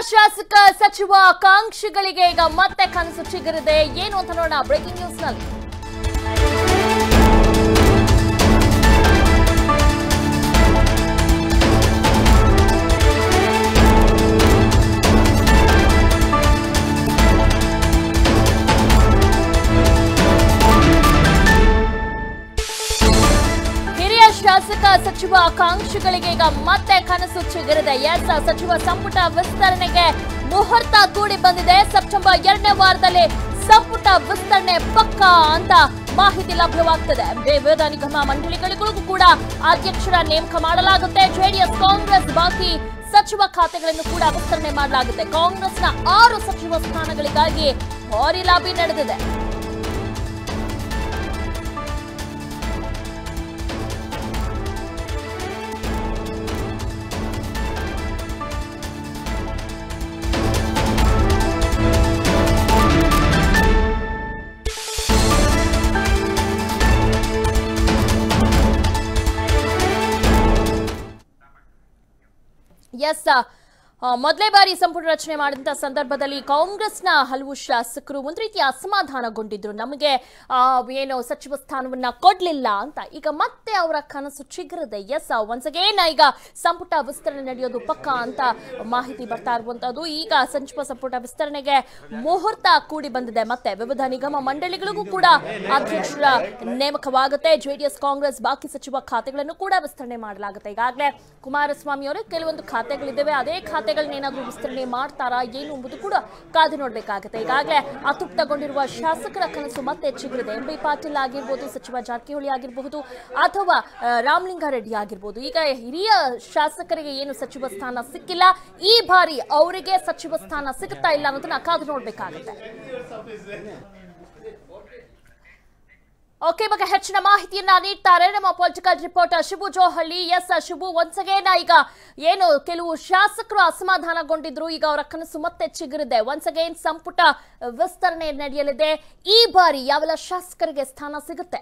ಶಾಸಕ ಸಚಿವ ಆಕಾಂಕ್ಷಿಗಳಿಗೆ ಈಗ ಮತ್ತೆ ಕನಸು ಚಿಗುರಿದೆ ಏನು ಅಂತ ನೋಡೋಣ ಬ್ರೇಕಿಂಗ್ ನ್ಯೂಸ್ ನಲ್ಲಿ ಹಿರಿಯ ಶಾಸಕ ಸಚಿವ ಆಕಾಂಕ್ಷಿಗಳಿಗೆ ಈಗ ಮತ್ತೆ ಕನಸು ಚಿಗುರಿದೆ ಎಸ್ ಸಚಿವ ಸಂಪುಟ ವಿಸ್ತರಣೆಗೆ ಮುಹೂರ್ತ ಕೂಡಿ ಬಂದಿದೆ ಸೆಪ್ಟೆಂಬರ್ ಎರಡನೇ ವಾರದಲ್ಲಿ ಸಂಪುಟ ವಿಸ್ತರಣೆ ಪಕ್ಕ ಅಂತ ಮಾಹಿತಿ ಲಭ್ಯವಾಗ್ತದೆ ವಿವಿಧ ನಿಗಮ ಮಂಡಳಿಗಳಿಗೂ ಕೂಡ ಅಧ್ಯಕ್ಷರ ನೇಮಕ ಮಾಡಲಾಗುತ್ತೆ ಜೆಡಿಎಸ್ ಕಾಂಗ್ರೆಸ್ ಬಾಕಿ ಸಚಿವ ಖಾತೆಗಳನ್ನು ಕೂಡ ವಿಸ್ತರಣೆ ಮಾಡಲಾಗುತ್ತೆ ಕಾಂಗ್ರೆಸ್ನ ಆರು ಸಚಿವ ಸ್ಥಾನಗಳಿಗಾಗಿ ಭಾರಿ ಲಾಬಿ ನಡೆದಿದೆ ಎಸ್ ಮೊದಲೇ ಬಾರಿ ಸಂಪುಟ ರಚನೆ ಮಾಡಿದಂತ ಸಂದರ್ಭದಲ್ಲಿ ಕಾಂಗ್ರೆಸ್ನ ಹಲವು ಶಾಸಕರು ಒಂದು ರೀತಿಯ ಅಸಮಾಧಾನಗೊಂಡಿದ್ರು ನಮಗೆ ಆ, ಏನು ಸಚಿವ ಸ್ಥಾನವನ್ನ ಕೊಡ್ಲಿಲ್ಲ ಅಂತ ಈಗ ಮತ್ತೆ ಅವರ ಕನಸು ಚಿಗುರಿದೆ ಎಸ್ ಒನ್ಸ್ ಅಗೇನ್ ಈಗ ಸಂಪುಟ ವಿಸ್ತರಣೆ ನಡೆಯೋದು ಪಕ್ಕ ಅಂತ ಮಾಹಿತಿ ಬರ್ತಾ ಇರುವಂತದ್ದು ಈಗ ಸಚಿವ ಸಂಪುಟ ವಿಸ್ತರಣೆಗೆ ಮುಹೂರ್ತ ಕೂಡಿ ಬಂದಿದೆ ಮತ್ತೆ ವಿವಿಧ ನಿಗಮ ಮಂಡಳಿಗಳಿಗೂ ಕೂಡ ಅಧ್ಯಕ್ಷರ ನೇಮಕವಾಗುತ್ತೆ ಜೆಡಿಎಸ್ ಕಾಂಗ್ರೆಸ್ ಬಾಕಿ ಸಚಿವ ಖಾತೆಗಳನ್ನು ಕೂಡ ವಿಸ್ತರಣೆ ಮಾಡಲಾಗುತ್ತೆ ಈಗಾಗಲೇ ಕುಮಾರಸ್ವಾಮಿ ಅವರು ಕೆಲವೊಂದು ಖಾತೆಗಳಿದ್ದಾವೆ ಅದೇ ಖಾತೆಗಳನ್ನೇನಾದ್ರೂ ವಿಸ್ತರಣೆ ಮಾಡ್ತಾರಾ ಏನು ಎಂಬುದು ಕೂಡ ಕಾದು ನೋಡಬೇಕಾಗುತ್ತೆ ಈಗಾಗಲೇ ಅತೃಪ್ತಗೊಂಡಿರುವ ಶಾಸಕರ ಕನಸು ಮತ್ತೆ ಚಿಗುರಿದೆ ಎಂ ಬಿ ಪಾಟೀಲ್ ಆಗಿರ್ಬೋದು ಸಚಿವ ಜಾರಕಿಹೊಳಿ ಆಗಿರಬಹುದು ಅಥವಾ ಆ, ರಾಮಲಿಂಗಾರೆಡ್ಡಿ ಆಗಿರ್ಬೋದು ಈಗ ಹಿರಿಯ ಶಾಸಕರಿಗೆ ಏನು ಸಚಿವ ಸ್ಥಾನ ಸಿಕ್ಕಿಲ್ಲ ಈ ಬಾರಿ ಅವರಿಗೆ ಸಚಿವ ಸ್ಥಾನ ಸಿಗುತ್ತಾ ಇಲ್ಲ ಅನ್ನೋದನ್ನ ಕಾದು ನೋಡಬೇಕಾಗುತ್ತೆ ಓಕೆ ಬಗ್ಗೆ ಹೆಚ್ಚಿನ ಮಾಹಿತಿಯನ್ನ ನೀಡ್ತಾರೆ ನಮ್ಮ political reporter Shibu Johalli yes Shibu once again ಈಗ ಏನು ಕೆಲವು ಶಾಸಕರು ಅಸಮಾಧಾನಗೊಂಡಿದ್ರು ಈಗ ಅವರ ಕನಸು ಮತ್ತೆ ಚಿಗುರಿದೆ ಒನ್ಸ್ ಅಗೇನ್ ಸಂಪುಟ ವಿಸ್ತರಣೆ ನಡೆಯಲಿದೆ ಈ ಬಾರಿ ಯಾವೆಲ್ಲ ಶಾಸಕರಿಗೆ ಸ್ಥಾನ ಸಿಗುತ್ತೆ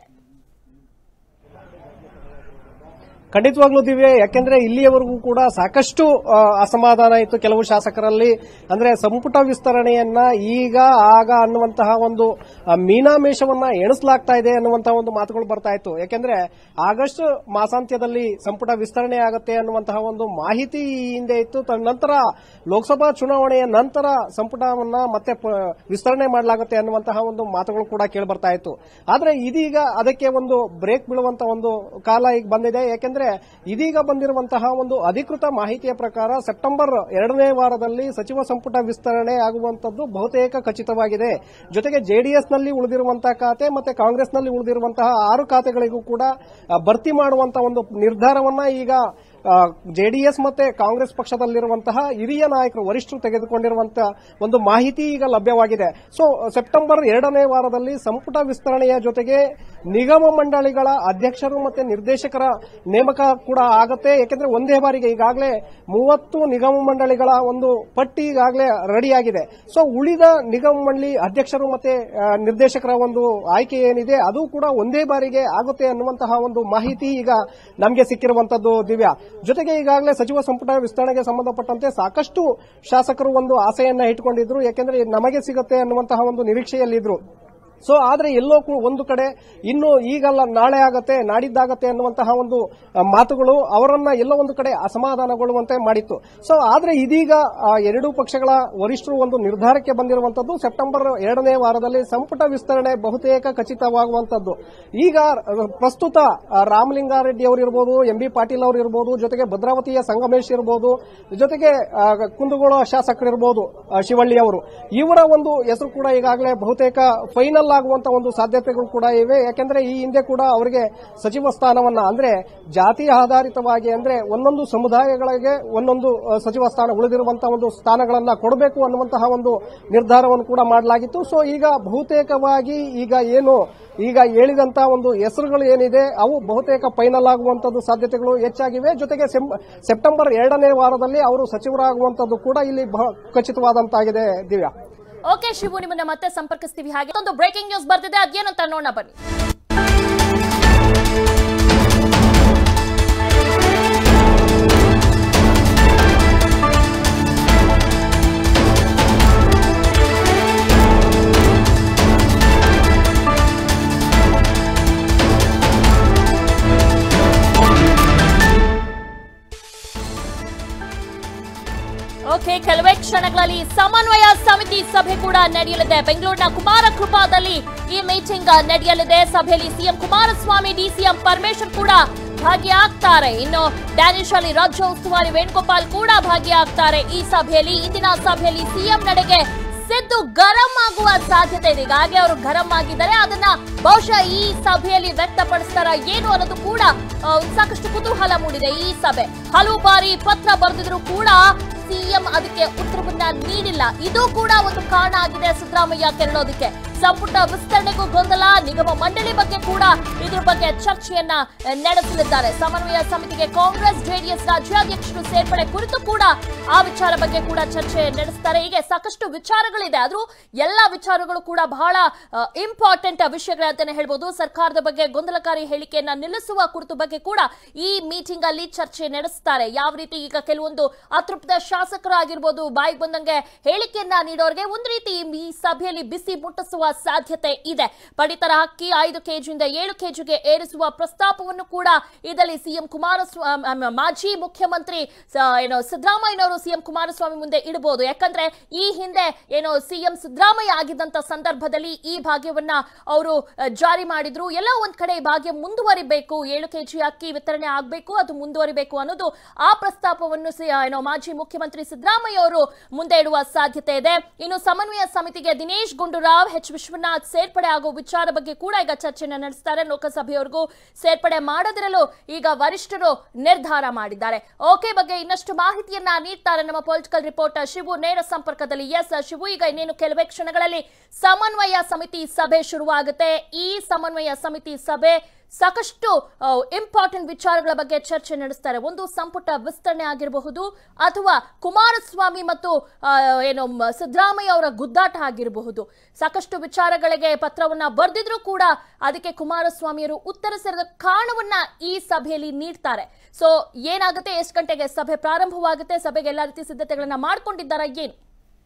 ಖಂಡಿತವಾಗ್ಲೂ ದಿವ್ಯ ಯಾಕೆಂದ್ರೆ ಇಲ್ಲಿಯವರೆಗೂ ಕೂಡ ಸಾಕಷ್ಟು ಆ, ಅಸಮಾಧಾನ ಇತ್ತು ಕೆಲವು ಶಾಸಕರಲ್ಲಿ ಅಂದ್ರೆ ಸಂಪುಟ ವಿಸ್ತರಣೆಯನ್ನ ಈಗ ಆಗ ಅನ್ನುವಂತಹ ಒಂದು ಆ, ಮೀನಾಮೇಷವನ್ನ ಎಣಿಸಲಾಗ್ತಾ ಇದೆ ಅನ್ನುವಂತಹ ಒಂದು ಮಾತುಗಳು ಬರ್ತಾ ಇತ್ತು ಯಾಕೆಂದ್ರೆ ಆಗಸ್ಟ್ ಮಾಸಾಂತ್ಯದಲ್ಲಿ ಸಂಪುಟ ವಿಸ್ತರಣೆ ಆಗುತ್ತೆ ಅನ್ನುವಂತಹ ಒಂದು ಮಾಹಿತಿ ಈ ಹಿಂದೆ ಇತ್ತು ತದನಂತರ ಲೋಕಸಭಾ ಚುನಾವಣೆಯ ನಂತರ ಸಂಪುಟವನ್ನ ಮತ್ತೆ ಪ- ವಿಸ್ತರಣೆ ಮಾಡಲಾಗುತ್ತೆ ಅನ್ನುವಂತಹ ಒಂದು ಮಾತುಗಳು ಕೂಡ ಕೇಳಿ ಬರ್ತಾ ಇತ್ತು ಆದ್ರೆ ಇದೀಗ ಅದಕ್ಕೆ ಒಂದು ಬ್ರೇಕ್ ಬೀಳುವಂತ ಒಂದು ಕಾಲ ಈಗ ಬಂದಿದೆ ಯಾಕೆಂದ್ರೆ ಇದೀಗ ಬಂದಿರುವಂತಹ ಒಂದು ಅಧಿಕೃತ ಮಾಹಿತಿಯ ಪ್ರಕಾರ ಸೆಪ್ಟೆಂಬರ್ ಎರಡನೇ ವಾರದಲ್ಲಿ ಸಚಿವ ಸಂಪುಟ ವಿಸ್ತರಣೆ ಆಗುವಂತದ್ದು ಬಹುತೇಕ ಖಚಿತವಾಗಿದೆ ಜೊತೆಗೆ ಜೆಡಿಎಸ್ ನಲ್ಲಿ ಉಳಿದಿರುವಂತಹ ಖಾತೆ ಮತ್ತೆ ಕಾಂಗ್ರೆಸ್ನಲ್ಲಿ ಉಳಿದಿರುವಂತಹ ಆರು ಖಾತೆಗಳಿಗೂ ಕೂಡ ಆ, ಭರ್ತಿ ಮಾಡುವಂತಹ ಒಂದು ನಿರ್ಧಾರವನ್ನ ಈಗ ಜೆಡಿಎಸ್ ಮತ್ತೆ ಕಾಂಗ್ರೆಸ್ ಪಕ್ಷದಲ್ಲಿರುವಂತಹ ಹಿರಿಯ ನಾಯಕರು ವರಿಷ್ಠರು ತೆಗೆದುಕೊಂಡಿರುವಂತಹ ಒಂದು ಮಾಹಿತಿ ಈಗ ಲಭ್ಯವಾಗಿದೆ ಸೊ ಸೆಪ್ಟೆಂಬರ್ ಎರಡನೇ ವಾರದಲ್ಲಿ ಸಂಪುಟ ವಿಸ್ತರಣೆಯ ಜೊತೆಗೆ ನಿಗಮ ಮಂಡಳಿಗಳ ಅಧ್ಯಕ್ಷರು ಮತ್ತೆ ನಿರ್ದೇಶಕರ ನೇಮಕ ಕೂಡ ಆಗತ್ತೆ ಯಾಕೆಂದ್ರೆ ಒಂದೇ ಬಾರಿಗೆ ಈಗಾಗಲೇ ಮೂವತ್ತು ನಿಗಮ ಮಂಡಳಿಗಳ ಒಂದು ಪಟ್ಟಿ ಈಗಾಗಲೇ ರೆಡಿಯಾಗಿದೆ ಸೊ ಉಳಿದ ನಿಗಮ ಮಂಡಳಿ ಅಧ್ಯಕ್ಷರು ಮತ್ತೆ ಆ, ನಿರ್ದೇಶಕರ ಒಂದು ಆಯ್ಕೆ ಏನಿದೆ ಅದು ಕೂಡ ಒಂದೇ ಬಾರಿಗೆ ಆಗುತ್ತೆ ಅನ್ನುವಂತಹ ಒಂದು ಮಾಹಿತಿ ಈಗ ನಮಗೆ ಸಿಕ್ಕಿರುವಂತದ್ದು ದಿವ್ಯಾ ಜೊತೆಗೆ ಈಗಾಗಲೇ ಸಚಿವ ಸಂಪುಟ ವಿಸ್ತರಣೆಗೆ ಸಂಬಂಧಪಟ್ಟಂತೆ ಸಾಕಷ್ಟು ಶಾಸಕರು ಒಂದು ಆಸೆಯನ್ನ ಇಟ್ಕೊಂಡಿದ್ರು ಯಾಕೆಂದ್ರೆ ನಮಗೆ ಸಿಗುತ್ತೆ ಅನ್ನುವಂತಹ ಒಂದು ನಿರೀಕ್ಷೆಯಲ್ಲಿದ್ರು ಸೊ ಆದ್ರೆ ಎಲ್ಲೋ ಕೂ- ಒಂದು ಕಡೆ ಇನ್ನು ಈಗಲ್ಲ ನಾಳೆ ಆಗತ್ತೆ ನಾಡಿದ್ದಾಗತ್ತೆ ಅನ್ನುವಂತಹ ಒಂದು ಆ, ಮಾತುಗಳು ಅವರನ್ನ ಎಲ್ಲೋ ಒಂದು ಕಡೆ ಅಸಮಾಧಾನಗೊಳ್ಳುವಂತೆ ಮಾಡಿತ್ತು ಸೊ ಆದ್ರೆ ಇದೀಗ ಆ, ಎರಡೂ ಪಕ್ಷಗಳ ವರಿಷ್ಠರು ಒಂದು ನಿರ್ಧಾರಕ್ಕೆ ಬಂದಿರುವಂತದ್ದು ಸೆಪ್ಟೆಂಬರ್ ಎರಡನೇ ವಾರದಲ್ಲಿ ಸಂಪುಟ ವಿಸ್ತರಣೆ ಬಹುತೇಕ ಖಚಿತವಾಗುವಂತದ್ದು ಈಗ ಆ, ಪ್ರಸ್ತುತ ಆ, ರಾಮಲಿಂಗಾರೆಡ್ಡಿ ಅವರು ಇರ್ಬೋದು ಎಂ ಬಿ ಪಾಟೀಲ್ ಅವರು ಇರ್ಬೋದು ಜೊತೆಗೆ ಭದ್ರಾವತಿಯ ಸಂಗಮೇಶ್ ಇರ್ಬೋದು ಜೊತೆಗೆ ಆ, ಕುಂದಗೋಳ ಶಾಸಕರಿರ್ಬೋದು ಆ, ಶಿವಳ್ಳಿ ಅವರು ಇವರ ಒಂದು ಹೆಸರು ಕೂಡ ಈಗಾಗಲೇ ಬಹುತೇಕ ಫೈನಲ್ ಆಗುವಂತ ಒಂದು ಸಾಧ್ಯತೆಗಳು ಕೂಡ ಇವೆ ಯಾಕೆಂದ್ರೆ ಈ ಹಿಂದೆ ಕೂಡ ಅವರಿಗೆ ಸಚಿವ ಸ್ಥಾನವನ್ನ ಅಂದ್ರೆ ಜಾತಿ ಆಧಾರಿತವಾಗಿ ಅಂದ್ರೆ ಒಂದೊಂದು ಸಮುದಾಯಗಳಿಗೆ ಒಂದೊಂದು ಆ, ಸಚಿವ ಸ್ಥಾನ ಉಳಿದಿರುವಂತಹ ಒಂದು ಸ್ಥಾನಗಳನ್ನ ಕೊಡಬೇಕು ಅನ್ನುವಂತಹ ಒಂದು ನಿರ್ಧಾರವನ್ನು ಕೂಡ ಮಾಡಲಾಗಿತ್ತು ಸೊ ಈಗ ಬಹುತೇಕವಾಗಿ ಈಗ ಏನು ಈಗ ಹೇಳಿದಂತ ಒಂದು ಹೆಸರುಗಳು ಏನಿದೆ ಅವು ಬಹುತೇಕ ಫೈನಲ್ ಆಗುವಂತದ್ದು ಸಾಧ್ಯತೆಗಳು ಹೆಚ್ಚಾಗಿವೆ ಜೊತೆಗೆ ಸೆಂ- ಸೆಪ್ಟೆಂಬರ್ ಎರಡನೇ ವಾರದಲ್ಲಿ ಅವರು ಸಚಿವರಾಗುವಂತದ್ದು ಕೂಡ ಇಲ್ಲಿ ಬಹ ಖಚಿತವಾದಂತಾಗಿದೆ ದಿವ್ಯಾ ಓಕೆ ಶಿವು ನಿಮ್ಮನ್ನ ಮತ್ತೆ ಸಂಪರ್ಕಿಸ್ತೀವಿ ಹಾಗೆ ಒಂದು ಬ್ರೇಕಿಂಗ್ ನ್ಯೂಸ್ ಬರ್ತಿದೆ ಅದೇನಂತ ನೋಡೋಣ ಬನ್ನಿ ಓಕೆ ಕೆಲವೇ ಕ್ಷಣಗಳಲ್ಲಿ ಸಮನ್ವಯ ಸಮಿತಿ ಸಭೆ ಕೂಡ ನಡೆಯಲಿದೆ ಬೆಂಗಳೂರಿನ ಕುಮಾರ ಕೃಪಾದಲ್ಲಿ ಈ ಮೀಟಿಂಗ್ ನಡೆಯಲಿದೆ ಸಭೆಯಲ್ಲಿ ಸಿಎಂ ಕುಮಾರಸ್ವಾಮಿ ಡಿಸಿಎಂ ಪರಮೇಶ್ವರ್ ಕೂಡ ಭಾಗಿಯಾಗ್ತಾರೆ ಇನ್ನು ಡ್ಯಾನಿಶ್ ಅಲ್ಲಿ ರಾಜ್ಯ ಉಸ್ತುವಾರಿ ವೇಣುಗೋಪಾಲ್ ಕೂಡ ಭಾಗಿಯಾಗ್ತಾರೆ ಈ ಸಭೆಯಲ್ಲಿ ಇಂದಿನ ಸಭೆಯಲ್ಲಿ ಸಿಎಂ ನಡೆಗೆ ಸಿದ್ದು ಗರಂ ಆಗುವ ಸಾಧ್ಯತೆ ಇದೆ ಈಗಾಗಲೇ ಅವರು ಗರಂ ಆಗಿದ್ದಾರೆ ಅದನ್ನ ಬಹುಶಃ ಈ ಸಭೆಯಲ್ಲಿ ವ್ಯಕ್ತಪಡಿಸ್ತಾರ ಏನು ಅನ್ನೋದು ಕೂಡ ಆ, ಸಾಕಷ್ಟು ಕುತೂಹಲ ಮೂಡಿದೆ ಈ ಸಭೆ ಹಲವು ಬಾರಿ ಪತ್ರ ಬರೆದಿದ್ರು ಕೂಡ ಸಿಎಂ ಅದಕ್ಕೆ ಉತ್ತರವನ್ನ ನೀಡಿಲ್ಲ ಇದು ಕೂಡ ಒಂದು ಕಾರಣ ಆಗಿದೆ ಸಿದ್ದರಾಮಯ್ಯ ಕೆರಳೋದಕ್ಕೆ ಸಂಪುಟ ವಿಸ್ತರಣೆಗೂ ಗೊಂದಲ ನಿಗಮ ಮಂಡಳಿ ಬಗ್ಗೆ ಕೂಡ ಇದ್ರ ಬಗ್ಗೆ ಚರ್ಚೆಯನ್ನ ಆ, ನಡೆಸಲಿದ್ದಾರೆ ಸಮನ್ವಯ ಸಮಿತಿಗೆ ಕಾಂಗ್ರೆಸ್ ಜೆಡಿಎಸ್ ರಾಜ್ಯಾಧ್ಯಕ್ಷರು ಸೇರ್ಪಡೆ ಕುರಿತು ಕೂಡ ಆ ವಿಚಾರ ಬಗ್ಗೆ ಕೂಡ ಚರ್ಚೆ ನಡೆಸ್ತಾರೆ ಹೀಗೆ ಸಾಕಷ್ಟು ವಿಚಾರಗಳಿದೆ ಆದ್ರೂ ಎಲ್ಲ ವಿಚಾರಗಳು ಕೂಡ ಬಹಳ ಇಂಪಾರ್ಟೆಂಟ್ ವಿಷಯಗಳಂತಾನೆ ಹೇಳ್ಬೋದು ಸರ್ಕಾರದ ಬಗ್ಗೆ ಗೊಂದಲಕಾರಿ ಹೇಳಿಕೆಯನ್ನ ನಿಲ್ಲಿಸುವ ಕುರಿತು ಬಗ್ಗೆ ಕೂಡ ಈ ಮೀಟಿಂಗ್ ಅಲ್ಲಿ ಚರ್ಚೆ ನಡೆಸ್ತಾರೆ ಯಾವ ರೀತಿ ಈಗ ಕೆಲವೊಂದು ಅತೃಪ್ತ ಶಾಸಕರು ಆಗಿರ್ಬೋದು ಬಾಯಿಗೆ ಬಂದಂಗೆ ಹೇಳಿಕೆಯನ್ನ ನೀಡೋರಿಗೆ ಒಂದು ರೀತಿ ಈ ಸಭೆಯಲ್ಲಿ ಬಿಸಿ ಮುಟ್ಟಿಸುವ ಸಾಧ್ಯತೆ ಇದೆ ಪಡಿತರ ಅಕ್ಕಿ ಐದು ಕೆಜಿಯಿಂದ ಏಳು ಕೆಜಿಗೆ ಏರಿಸುವ ಪ್ರಸ್ತಾಪವನ್ನು ಕೂಡ ಇದರಲ್ಲಿ ಸಿಎಂ ಕುಮಾರಸ್ವಾಮಿ ಮಾಜಿ ಮುಖ್ಯಮಂತ್ರಿ ಸ- ಏನೋ ಸಿದ್ದರಾಮಯ್ಯನವರು ಸಿಎಂ ಕುಮಾರಸ್ವಾಮಿ ಮುಂದೆ ಇಡಬಹುದು ಯಾಕಂದ್ರೆ ಈ ಹಿಂದೆ ಏನೋ ಸಿಎಂ ಸಿದ್ದರಾಮಯ್ಯ ಆಗಿದ್ದಂತ ಸಂದರ್ಭದಲ್ಲಿ ಈ ಭಾಗ್ಯವನ್ನ ಅವರು ಅಹ್, ಜಾರಿ ಮಾಡಿದ್ರು ಎಲ್ಲ ಒಂದ್ ಕಡೆ ಈ ಭಾಗ್ಯ ಮುಂದುವರಿಬೇಕು ಏಳು ಕೆಜಿ ಅಕ್ಕಿ ವಿತರಣೆ ಆಗಬೇಕು ಅದು ಮುಂದುವರಿಬೇಕು ಅನ್ನೋದು ಆ ಪ್ರಸ್ತಾಪವನ್ನು ಸಿ- ಏನೋ ಮಾಜಿ ಮುಖ್ಯಮಂತ್ರಿ ಸಿದ್ದರಾಮಯ್ಯ ಅವರು ಮುಂದೆ ಇಡುವ ಸಾಧ್ಯತೆ ಇದೆ ಇನ್ನು ಸಮನ್ವಯ ಸಮಿತಿಗೆ ದಿನೇಶ್ ಗುಂಡೂರಾವ್ ಎಚ್ ವಿಶ್ವನಾಥ್ ಸೇರ್ಪಡೆ ಆಗೋ ವಿಚಾರ ಬಗ್ಗೆ ಕೂಡ ಈಗ ಚರ್ಚೆನ ನಡೆಸ್ತಾರೆ ಲೋಕಸಭೆಯವರೆಗೂ ಸೇರ್ಪಡೆ ಮಾಡದಿರಲು ಈಗ ವರಿಷ್ಠರು ನಿರ್ಧಾರ ಮಾಡಿದ್ದಾರೆ ಓಕೆ ಬಗ್ಗೆ ಇನ್ನಷ್ಟು ಮಾಹಿತಿಯನ್ನ ನೀಡ್ತಾರೆ ನಮ್ಮ ಪೊಲಿಟಿಕಲ್ ರಿಪೋರ್ಟರ್ ಶಿವು ನೇರ ಸಂಪರ್ಕದಲ್ಲಿ ಎಸ್ ಶಿವು ಈಗ ಇನ್ನೇನು ಕೆಲವೇ ಕ್ಷಣಗಳಲ್ಲಿ ಸಮನ್ವಯ ಸಮಿತಿ ಸಭೆ ಶುರುವಾಗುತ್ತೆ ಈ ಸಮನ್ವಯ ಸಮಿತಿ ಸಭೆ ಸಾಕಷ್ಟು ಇಂಪಾರ್ಟೆಂಟ್ ವಿಚಾರಗಳ ಬಗ್ಗೆ ಚರ್ಚೆ ನಡೆಸ್ತಾರೆ ಒಂದು ಸಂಪುಟ ವಿಸ್ತರಣೆ ಆಗಿರಬಹುದು ಅಥವಾ ಕುಮಾರಸ್ವಾಮಿ ಮತ್ತು ಆ, ಏನು ಮ- ಸಿದ್ದರಾಮಯ್ಯ ಅವರ ಗುದ್ದಾಟ ಆಗಿರಬಹುದು ಸಾಕಷ್ಟು ವಿಚಾರಗಳಿಗೆ ಪತ್ರವನ್ನ ಬರೆದಿದ್ರು ಕೂಡ ಅದಕ್ಕೆ ಕುಮಾರಸ್ವಾಮಿಯವರು ಉತ್ತರಿಸಿರದ ಕಾರಣವನ್ನ ಈ ಸಭೆಯಲ್ಲಿ ನೀಡ್ತಾರೆ ಸೊ ಏನಾಗುತ್ತೆ ಎಷ್ಟು ಗಂಟೆಗೆ ಸಭೆ ಪ್ರಾರಂಭವಾಗುತ್ತೆ ಸಭೆಗೆ ಎಲ್ಲ ರೀತಿ ಸಿದ್ಧತೆಗಳನ್ನ ಮಾಡ್ಕೊಂಡಿದ್ದಾರಾ ಏನು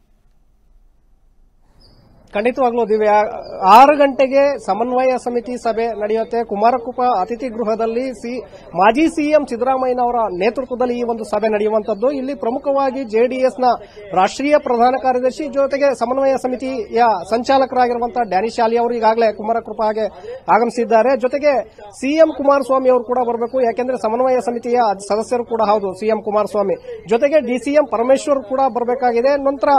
ಖಂಡಿತವಾಗ್ಲೂ ದಿವ್ಯಾ ಆರು ಗಂಟೆಗೆ ಸಮನ್ವಯ ಸಮಿತಿ ಸಭೆ ನಡೆಯುತ್ತೆ ಕುಮಾರಕೃಪ ಅತಿಥಿ ಗೃಹದಲ್ಲಿ ಸಿ ಮಾಜಿ ಸಿಎಂ ಸಿದ್ದರಾಮಯ್ಯನವರ ನೇತೃತ್ವದಲ್ಲಿ ಈ ಒಂದು ಸಭೆ ನಡೆಯುವಂತದ್ದು ಇಲ್ಲಿ ಪ್ರಮುಖವಾಗಿ ಜೆಡಿಎಸ್ನ ರಾಷ್ಟ್ರೀಯ ಪ್ರಧಾನ ಕಾರ್ಯದರ್ಶಿ ಜೊತೆಗೆ ಸಮನ್ವಯ ಸಮಿತಿಯ ಸಂಚಾಲಕರಾಗಿರುವಂತಹ ಡ್ಯಾನಿಶ್ ಶಾಲಿ ಅವರು ಈಗಾಗಲೇ ಕುಮಾರಕೃಪಾಗೆ ಆಗಮಿಸಿದ್ದಾರೆ ಜೊತೆಗೆ ಸಿಎಂ ಕುಮಾರಸ್ವಾಮಿ ಅವರು ಕೂಡ ಬರಬೇಕು ಯಾಕೆಂದ್ರೆ ಸಮನ್ವಯ ಸಮಿತಿಯ ಸದಸ್ಯರು ಕೂಡ ಹೌದು ಸಿಎಂ ಕುಮಾರಸ್ವಾಮಿ ಜೊತೆಗೆ ಡಿಸಿಎಂ ಪರಮೇಶ್ವರ್ ಕೂಡ ಬರಬೇಕಾಗಿದೆ ನಂತರ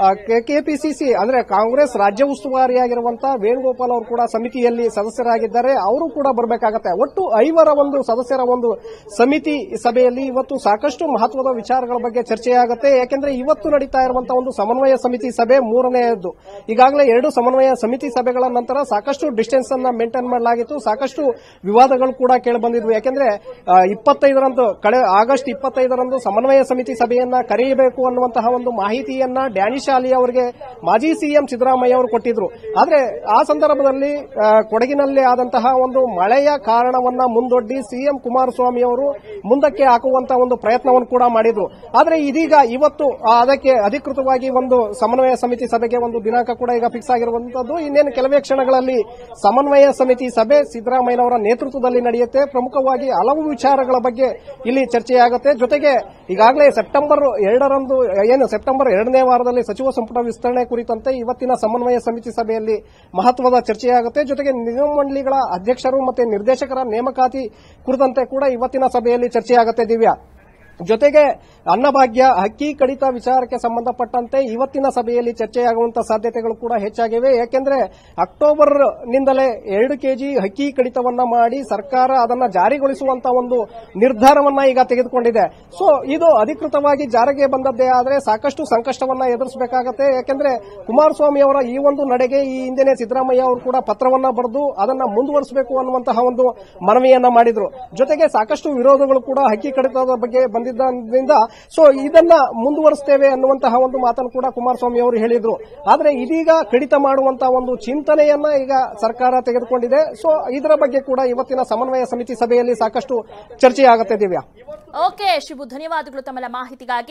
ಕೆಪಿಸಿಸಿ ಅಂದ್ರೆ ಕಾಂಗ್ರೆಸ್ ರಾಜ್ಯ ಉಸ್ತುವಾರಿಯಾಗಿರುವಂತಹ ವೇಣುಗೋಪಾಲ್ ಅವರು ಕೂಡ ಸಮಿತಿಯಲ್ಲಿ ಸದಸ್ಯರಾಗಿದ್ದಾರೆ ಅವರು ಕೂಡ ಬರಬೇಕಾಗತ್ತೆ ಒಟ್ಟು ಐವರ ಒಂದು ಸದಸ್ಯರ ಒಂದು ಸಮಿತಿ ಸಭೆಯಲ್ಲಿ ಇವತ್ತು ಸಾಕಷ್ಟು ಮಹತ್ವದ ವಿಚಾರಗಳ ಬಗ್ಗೆ ಚರ್ಚೆಯಾಗುತ್ತೆ ಯಾಕೆಂದ್ರೆ ಇವತ್ತು ನಡೀತಾ ಇರುವಂತಹ ಒಂದು ಸಮನ್ವಯ ಸಮಿತಿ ಸಭೆ ಮೂರನೆಯದ್ದು ಈಗಾಗಲೇ ಎರಡು ಸಮನ್ವಯ ಸಮಿತಿ ಸಭೆಗಳ ನಂತರ ಸಾಕಷ್ಟು ಡಿಸ್ಟೆನ್ಸ್ ಅನ್ನ ಮೇಂಟೈನ್ ಮಾಡಲಾಗಿತ್ತು ಸಾಕಷ್ಟು ವಿವಾದಗಳು ಕೂಡ ಕೇಳಿ ಬಂದಿದ್ವು ಯಾಕೆಂದ್ರೆ ಆ, ಇಪ್ಪತ್ತೈದರಂದು ಕಳೆ ಆಗಸ್ಟ್ ಇಪ್ಪತ್ತೈದರಂದು ಸಮನ್ವಯ ಸಮಿತಿ ಸಭೆಯನ್ನ ಕರೆಯಬೇಕು ಅನ್ನುವಂತಹ ಒಂದು ಮಾಹಿತಿಯನ್ನ ಡ್ಯಾನಿಶ್ ಅಲಿ ಅವರಿಗೆ ಮಾಜಿ ಸಿಎಂ ಸಿದ್ದರಾಮಯ್ಯ ಅವರು ಕೊಟ್ಟಿದ್ರು ಆದ್ರೆ ಆ ಸಂದರ್ಭದಲ್ಲಿ ಆ, ಕೊಡಗಿನಲ್ಲಿ ಆದಂತಹ ಒಂದು ಮಳೆಯ ಕಾರಣವನ್ನ ಮುಂದೊಡ್ಡಿ ಸಿಎಂ ಕುಮಾರಸ್ವಾಮಿ ಅವರು ಮುಂದಕ್ಕೆ ಹಾಕುವಂತಹ ಒಂದು ಪ್ರಯತ್ನವನ್ನು ಕೂಡ ಮಾಡಿದ್ರು ಆದ್ರೆ ಇದೀಗ ಇವತ್ತು ಆ, ಅದಕ್ಕೆ ಅಧಿಕೃತವಾಗಿ ಒಂದು ಸಮನ್ವಯ ಸಮಿತಿ ಸಭೆಗೆ ಒಂದು ದಿನಾಂಕ ಕೂಡ ಈಗ ಫಿಕ್ಸ್ ಆಗಿರುವಂತದ್ದು ಇನ್ನೇನು ಕೆಲವೇ ಕ್ಷಣಗಳಲ್ಲಿ ಸಮನ್ವಯ ಸಮಿತಿ ಸಭೆ ಸಿದ್ದರಾಮಯ್ಯನವರ ನೇತೃತ್ವದಲ್ಲಿ ನಡೆಯುತ್ತೆ ಪ್ರಮುಖವಾಗಿ ಹಲವು ವಿಚಾರಗಳ ಬಗ್ಗೆ ಇಲ್ಲಿ ಚರ್ಚೆಯಾಗುತ್ತೆ ಜೊತೆಗೆ ಈಗಾಗಲೇ ಸೆಪ್ಟೆಂಬರ್ ಎರಡರಂದು ಏನು ಸೆಪ್ಟೆಂಬರ್ ಎರಡನೇ ವಾರದಲ್ಲಿ ಸಚಿವ ಸಂಪುಟ ವಿಸ್ತರಣೆ ಕುರಿತಂತೆ ಇವತ್ತಿನ ಸಮನ್ವಯ ಸಮಿತಿ ಸಭೆಯಲ್ಲಿ ಮಹತ್ವದ ಚರ್ಚೆಯಾಗುತ್ತೆ ಜೊತೆಗೆ ನಿಗಮ ಮಂಡಳಿಗಳ ಅಧ್ಯಕ್ಷರು ಮತ್ತೆ ನಿರ್ದೇಶಕರ ನೇಮಕಾತಿ ಕುರಿತಂತೆ ಕೂಡ ಇವತ್ತಿನ ಸಭೆಯಲ್ಲಿ ಚರ್ಚೆಯಾಗುತ್ತೆ ದಿವ್ಯಾ ಜೊತೆಗೆ ಅನ್ನಭಾಗ್ಯ ಅಕ್ಕಿ ಕಡಿತ ವಿಚಾರಕ್ಕೆ ಸಂಬಂಧಪಟ್ಟಂತೆ ಇವತ್ತಿನ ಸಭೆಯಲ್ಲಿ ಚರ್ಚೆಯಾಗುವಂತಹ ಸಾಧ್ಯತೆಗಳು ಕೂಡ ಹೆಚ್ಚಾಗಿವೆ ಯಾಕೆಂದ್ರೆ ಅಕ್ಟೋಬರ್ ನಿಂದಲೇ ಎರಡು ಕೆಜಿ ಅಕ್ಕಿ ಕಡಿತವನ್ನ ಮಾಡಿ ಸರ್ಕಾರ ಅದನ್ನ ಜಾರಿಗೊಳಿಸುವಂತ ಒಂದು ನಿರ್ಧಾರವನ್ನ ಈಗ ತೆಗೆದುಕೊಂಡಿದೆ ಸೊ ಇದು ಅಧಿಕೃತವಾಗಿ ಜಾರಿಗೆ ಬಂದದ್ದೇ ಆದರೆ ಸಾಕಷ್ಟು ಸಂಕಷ್ಟವನ್ನ ಎದುರಿಸಬೇಕಾಗತ್ತೆ ಯಾಕೆಂದ್ರೆ ಕುಮಾರಸ್ವಾಮಿ ಅವರ ಈ ಒಂದು ನಡೆಗೆ ಈ ಹಿಂದೆನೆ ಸಿದ್ದರಾಮಯ್ಯ ಅವರು ಕೂಡ ಪತ್ರವನ್ನ ಬರೆದು ಅದನ್ನ ಮುಂದುವರಿಸಬೇಕು ಅನ್ನುವಂತಹ ಒಂದು ಮನವಿಯನ್ನ ಮಾಡಿದ್ರು ಜೊತೆಗೆ ಸಾಕಷ್ಟು ವಿರೋಧಗಳು ಕೂಡ ಹಕ್ಕಿ ಕಡಿತದ ಬಗ್ಗೆ ಬಂದಿದ್ದರಿಂದ ಸೊ ಇದನ್ನ ಮುಂದುವರಿಸ್ತೇವೆ ಅನ್ನುವಂತಹ ಒಂದು ಮಾತನ್ನು ಕೂಡ ಕುಮಾರಸ್ವಾಮಿ ಅವರು ಹೇಳಿದ್ರು ಆದ್ರೆ ಇದೀಗ ಕಡಿತ ಮಾಡುವಂತಹ ಒಂದು ಚಿಂತನೆಯನ್ನ ಈಗ ಸರ್ಕಾರ ತೆಗೆದುಕೊಂಡಿದೆ ಸೊ ಇದರ ಬಗ್ಗೆ ಕೂಡ ಇವತ್ತಿನ ಸಮನ್ವಯ ಸಮಿತಿ ಸಭೆಯಲ್ಲಿ ಸಾಕಷ್ಟು ಚರ್ಚೆಯಾಗುತ್ತೆ ದಿವ್ಯಾ ಓಕೆ ಶಿವು ಧನ್ಯವಾದಗಳು ತಮ್ಮೆಲ್ಲ ಮಾಹಿತಿಗಾಗಿ